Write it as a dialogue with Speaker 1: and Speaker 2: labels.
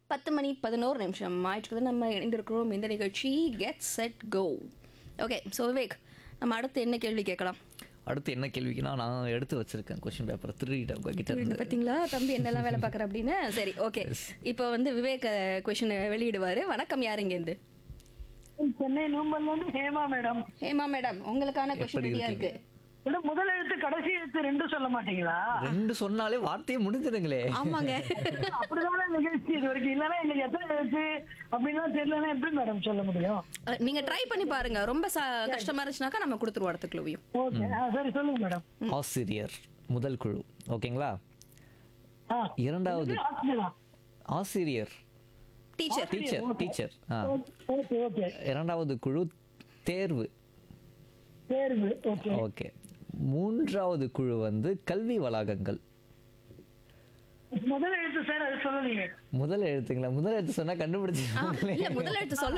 Speaker 1: பத்து மணி பதினோரு நிமிஷம் ஆயிட்டு நம்ம இணைந்திருக்கிறோம் இந்த நிகழ்ச்சி get set go okay so Vivek நம்ம அடுத்து என்ன கேள்வி கேட்கலாம்
Speaker 2: அடுத்து என்ன கேள்விக்குன்னா நான் எடுத்து வச்சிருக்கேன் கொஸ்டின் பேப்பர் திருடிட்டேன் உங்ககிட்ட இருந்து
Speaker 1: பார்த்தீங்களா தம்பி என்னெல்லாம் வேலை பார்க்குற அப்படின்னு சரி ஓகே இப்போ வந்து விவேக் கொஷின் வெளியிடுவார் வணக்கம் யாருங்கேருந்து
Speaker 3: சென்னை நூம்பல்ல இருந்து ஹேமா மேடம்
Speaker 1: ஹேமா மேடம் உங்களுக்கான கொஷின்
Speaker 2: எப்படி
Speaker 1: ரெடியாக
Speaker 2: இருக்கீங்க?
Speaker 1: இருக்கு
Speaker 3: மேடம் முதல் எழுத்து கடைசி எழுத்து ரெண்டும் சொல்ல மாட்டீங்களா
Speaker 2: ரெண்டு சொன்னாலே வார்த்தையே முடிஞ்சிடுங்களே
Speaker 1: ஆமாங்க
Speaker 3: அப்படிதானே நிகழ்ச்சி இது வரைக்கும் இல்லைன்னா இன்னைக்கு எத்தனை எழுத்து அப்படின்லாம் தெரியலன்னா எப்படி மேடம் சொல்ல முடியும்
Speaker 1: அஹ், நீங்க ட்ரை பண்ணி பாருங்க ரொம்ப ச- கஷ்டமா இருந்துச்சுனாக்கா நம்ம கொடுத்துருவோம் அடுத்த கிளவியும்
Speaker 3: ஓகே சரி சொல்லுங்க மேடம்
Speaker 2: ஆசிரியர் முதல் குழு ஓகேங்களா
Speaker 3: ஆ
Speaker 2: இரண்டாவது
Speaker 3: ஆசிரியரா?
Speaker 2: ஆசிரியர்
Speaker 1: டீச்சர்
Speaker 2: டீச்சர் டீச்சர் ஆ
Speaker 3: ஓகே ஓகே
Speaker 2: இரண்டாவது குழு தேர்வு
Speaker 3: தேர்வு ஓகே
Speaker 2: ஓகே மூன்றாவது குழு வந்து கல்வி வளாகங்கள்
Speaker 3: முதல் எழுத்து சார் அது சொல்லலீங்க
Speaker 2: முதல் எழுத்துங்களா முதல் எழுத்து சொன்னா கண்டுபிடிச்சு
Speaker 1: இல்ல முதல் எழுத்து சொல்ல